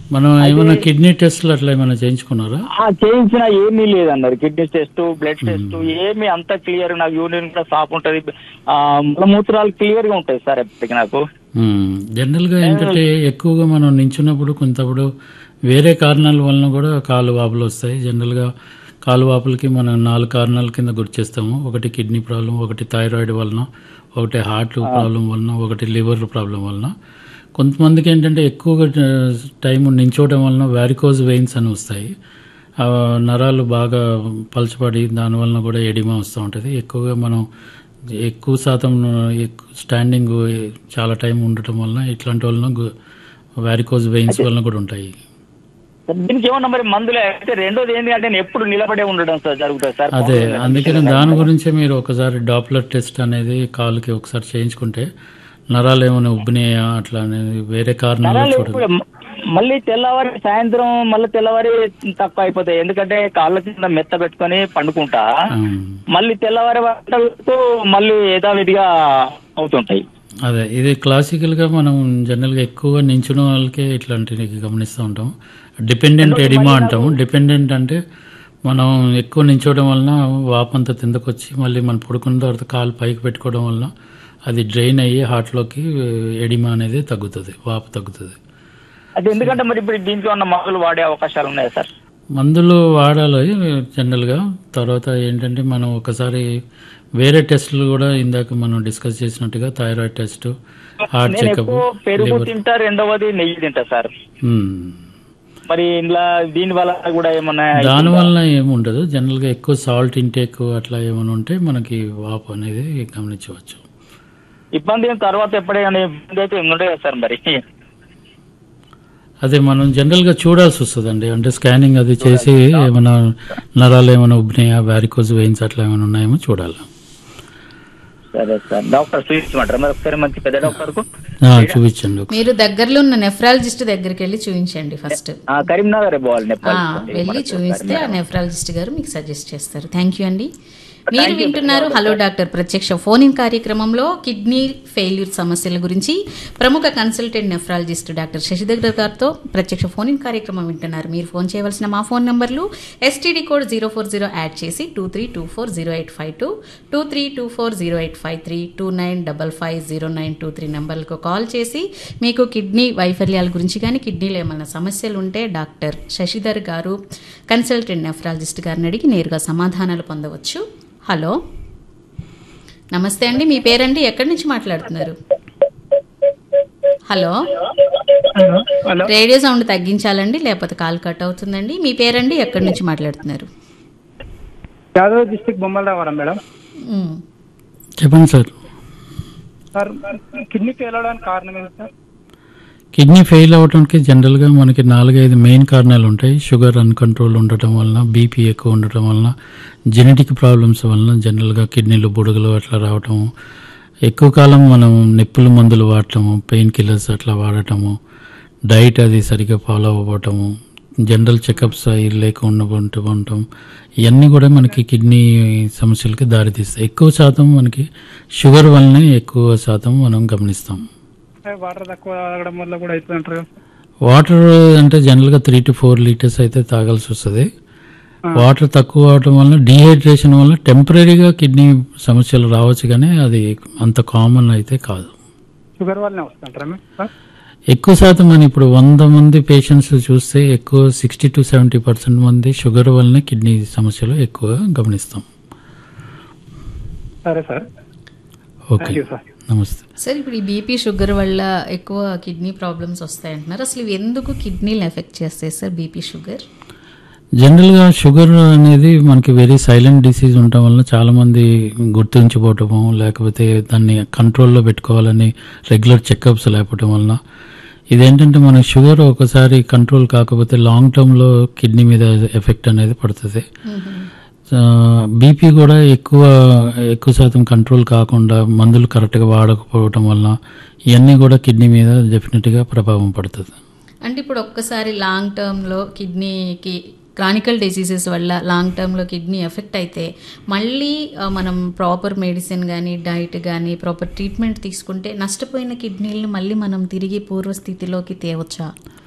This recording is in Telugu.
మనం ఏమైనా కిడ్నీ టెస్ట్లు అట్లా ఏమైనా చేయించుకున్నారా ఆ, చేయించిన ఏమీ లేదన్నారు కిడ్నీ టెస్ట్ బ్లడ్ టెస్ట్ ఏమీ అంత క్లియర్ నాకు యూరిన్ కూడా సాఫ్ ఉంటది ఆ, మలమూత్రాలు క్లియర్ గా ఉంటాయి సార్ ఎప్పటికి నాకు మ్మ్. జనరల్గా ఏంటంటే ఎక్కువగా మనం నించున్నప్పుడు కొంతప్పుడు వేరే కారణాల వలన కూడా కాలు వాపులు వస్తాయి జనరల్గా కాలు వాపులకి మనం నాలుగు కారణాల కింద గుర్తిస్తాము ఒకటి కిడ్నీ ప్రాబ్లం ఒకటి థైరాయిడ్ వలన ఒకటి హార్ట్ ప్రాబ్లం వలన ఒకటి లివర్ ప్రాబ్లం వలన కొంతమందికి ఏంటంటే ఎక్కువగా టైం నించోవడం వలన వ్యారికోజ్ వెయిన్స్ అని వస్తాయి ఆ నరాలు బాగా పలచబడి దానివలన కూడా ఎడిమా వస్తూ ఉంటుంది ఎక్కువగా మనం ఎక్కువ శాతం ఎక్కువ స్టాండింగ్ చాలా టైం ఉండటం వలన ఇట్లాంటి వలన వ్యారికోజ్ వెయిన్స్ వలన కూడా ఉంటాయి దీనికి ఏమన్నా మరి మందులే అయితే రెండోది ఏంటి అంటే నేను ఎప్పుడు నిలబడే ఉండడం సార్ జరుగుతుంది సార్ అదే అందుకని దాని గురించే మీరు ఒకసారి డాప్లర్ టెస్ట్ అనేది కాలుకి ఒకసారి చేయించుకుంటే నరాలు ఏమైనా ఉబ్బినాయా అట్లా అనేది వేరే కారణాలు నరాలు చూడండి ఎప్పుడు మ- మళ్ళీ తెల్లవారి సాయంత్రం మళ్ళీ తెల్లవారి తక్కువ అయిపోతాయి ఎందుకంటే కాళ్ళ కింద మెత్త పెట్టుకొని పండుకుంటా ఉమ్. మళ్ళీ తెల్లవారి వంటలతో మళ్ళీ యథావిధిగా అవుతుంటాయి అదే ఇది క్లాసికల్గా మనం జనరల్గా ఎక్కువగా నించున్న వాళ్ళకే ఇట్లాంటివి గమనిస్తూ ఉంటాం డిపెండెంట్ ఎడిమా అంటాము డిపెండెంట్ అంటే మనం ఎక్కువ నించోవడం వలన వాపంతా తిందకొచ్చి మళ్ళీ మనం పడుకున్న తర్వాత కాలు పైకి పెట్టుకోవడం వలన అది డ్రైన్ అయ్యి హార్ట్లోకి ఎడిమా అనేది తగ్గుతుంది వాపు తగ్గుతుంది అది ఎందుకంటే మరి ఇప్పుడు దీంట్లో ఉన్న మందులు వాడే అవకాశాలు ఉన్నాయా సార్ మందులు వాడాలి జనరల్గా తర్వాత ఏంటంటే మనం ఒకసారి వేరే టెస్టులు కూడా ఇందాక మనం డిస్కస్ చేసినట్టుగా థైరాయిడ్ టెస్ట్ హార్ట్ నేను చెకప్ ఎక్కువ పెరుగు తింటా రెండవది నెయ్యి తింటా సార్ మరి ఇంట్లో దీని వల్ల కూడా ఏమన్నా దాని వలన ఏముండదు జనరల్గా ఎక్కువ సాల్ట్ ఇంటేక్ అట్లా ఏమైనా ఉంటే మనకి వాపు అనేది గమనించవచ్చు ఇబ్బంది అయిన తర్వాత ఎప్పుడైనా ఇబ్బంది అయితే ఉండదు కదా సార్ మరి అదే మనం జనరల్గా చూడాల్సి వస్తుందండి అంటే స్కానింగ్ అది చేసి ఏమైనా నరాలు ఏమైనా ఉబ్బినాయా వ్యారికోజ్ వెయిన్స్ అట్లా ఏమైనా ఉన్నాయేమో చూడాలి సరే సార్ డాక్టర్ చూపించమంటారా మరి ఒకసారి మంచి పెద్ద డాక్టర్ కు ఆ, చూపించండి ఒకసారి. మీరు దగ్గరలో ఉన్న నెఫ్రాలజిస్ట్ దగ్గరికి వెళ్ళి చూపించండి ఫస్ట్ ఆ, కరీంనగర్ పోవాలి ఆ, నేపాల్ వెళ్ళి చూపిస్తే ఆ నెఫ్రాలజిస్ట్ గారు మీకు సజెస్ట్ చేస్తారు థ్యాంక్ యూ అండి మీరు వింటున్నారు హలో డాక్టర్ ప్రత్యక్ష ఫోన్ ఇన్ కార్యక్రమంలో కిడ్నీ ఫెయిల్యూర్ సమస్యల గురించి ప్రముఖ కన్సల్టెంట్ నెఫ్రాలజిస్ట్ డాక్టర్ శశిధర్ గారితో ప్రత్యక్ష ఫోన్ ఇన్ కార్యక్రమం వింటున్నారు మీరు ఫోన్ చేయవలసిన మా ఫోన్ నంబర్లు STD code zero four zero add చేసి two three two four zero eight five two two three two four zero eight five three two nine double five zero nine two three నెంబర్లకు కాల్ చేసి మీకు కిడ్నీ వైఫల్యాల గురించి కానీ కిడ్నీలో ఏమైనా సమస్యలు ఉంటే డాక్టర్ శశిధర్ గారు కన్సల్టెంట్ నెఫ్రాలజిస్ట్ గారిని అడిగి నేరుగా సమాధానాలు పొందవచ్చు హలో నమస్తే అండి మీ పేరండి ఎక్కడి నుంచి మాట్లాడుతున్నారు హలో హలో రేడియో సౌండ్ తగ్గించాలండి లేకపోతే కాల్ కట్ అవుతుందండి మీ పేరండి ఎక్కడి నుంచి మాట్లాడుతున్నారు యాదవ్ డిస్టిక్ బొమ్మల రావడం మేడం ఉమ్. చెప్పండి సార్ సార్ కిడ్నీ ఫెయిల్ అవడానికి కారణం ఏంటి సార్ కిడ్నీ ఫెయిల్ అవడానికి జనరల్గా మనకి నాలుగైదు మెయిన్ కారణాలు ఉంటాయి షుగర్ అన్కంట్రోల్ ఉండటం వలన బీపీ ఎక్కువ ఉండటం వలన జెనెటిక్ ప్రాబ్లమ్స్ వలన జనరల్గా కిడ్నీలు బుడగలు అట్లా రావటము ఎక్కువ కాలం మనం నొప్పుల మందులు వాడటము పెయిన్ కిల్లర్స్ అట్లా వాడటము డైట్ అది సరిగ్గా ఫాలో అవ్వటము జనరల్ చెకప్స్ అవి లేకుండా ఉంటూ ఉండటం ఇవన్నీ కూడా మనకి కిడ్నీ సమస్యలకి దారితీస్తాయి ఎక్కువ శాతం మనకి షుగర్ వల్లనే ఎక్కువ శాతం మనం గమనిస్తాం వాటర్ తక్కువ తాగడం వల్ల కూడా అవుతుంది అంటారు కదా వాటర్ అంటే జనరల్గా త్రీ టు ఫోర్ లీటర్స్ అయితే తాగాల్సి వస్తుంది వాటర్ తక్కువ అవడం వల్ల డీహైడ్రేషన్ వల్ల టెంపరీగా కిడ్నీ సమస్యలు రావచ్చు కానీ అది అంత కామన్ అయితే కాదు షుగర్ వల్లనే వస్తుంటారా మేము సార్ ఎక్కువ శాతం మనం ఇప్పుడు వంద మంది పేషెంట్స్ చూస్తే ఎక్కువ సిక్స్టీ టు సెవెంటీ పర్సెంట్ మంది షుగర్ వల్లనే కిడ్నీ సమస్యలు ఎక్కువ గమనిస్తాం సరే sir okay thank you sir నమస్తే సార్ ఇప్పుడు ఈ బీపీ షుగర్ వల్ల ఎక్కువ కిడ్నీ ప్రాబ్లమ్స్ వస్తాయంటున్నారు అసలు ఇవి ఎందుకు కిడ్నీలు ఎఫెక్ట్ చేస్తాయి సార్ బీపీ షుగర్ జనరల్గా షుగర్ అనేది మనకి వెరీ సైలెంట్ డిసీజ్ ఉండటం వల్ల చాలామంది గుర్తుంచిపోవటము లేకపోతే దాన్ని కంట్రోల్లో పెట్టుకోవాలని రెగ్యులర్ చెకప్స్ లేకపోవటం వలన ఇదేంటంటే మన షుగర్ ఒకసారి కంట్రోల్ కాకపోతే లాంగ్ టర్మ్లో కిడ్నీ మీద ఎఫెక్ట్ అనేది పడుతుంది బీపీ కూడా ఎక్కువ ఎక్కువ శాతం కంట్రోల్ కాకుండా మందులు కరెక్ట్గా వాడకపోవటం వలన ఇవన్నీ కూడా కిడ్నీ మీద డెఫినెట్గా ప్రభావం పడుతుంది అంటే ఇప్పుడు ఒక్కసారి లాంగ్ టర్మ్లో కిడ్నీకి క్రానికల్ డిసీజెస్ వల్ల లాంగ్ టర్మ్లో కిడ్నీ ఎఫెక్ట్ అయితే మళ్ళీ ఆ, మనం ప్రాపర్ మెడిసిన్ కానీ డైట్ కానీ ప్రాపర్ ట్రీట్మెంట్ తీసుకుంటే నష్టపోయిన కిడ్నీలను మళ్ళీ మనం తిరిగి పూర్వస్థితిలోకి తేవచ్చా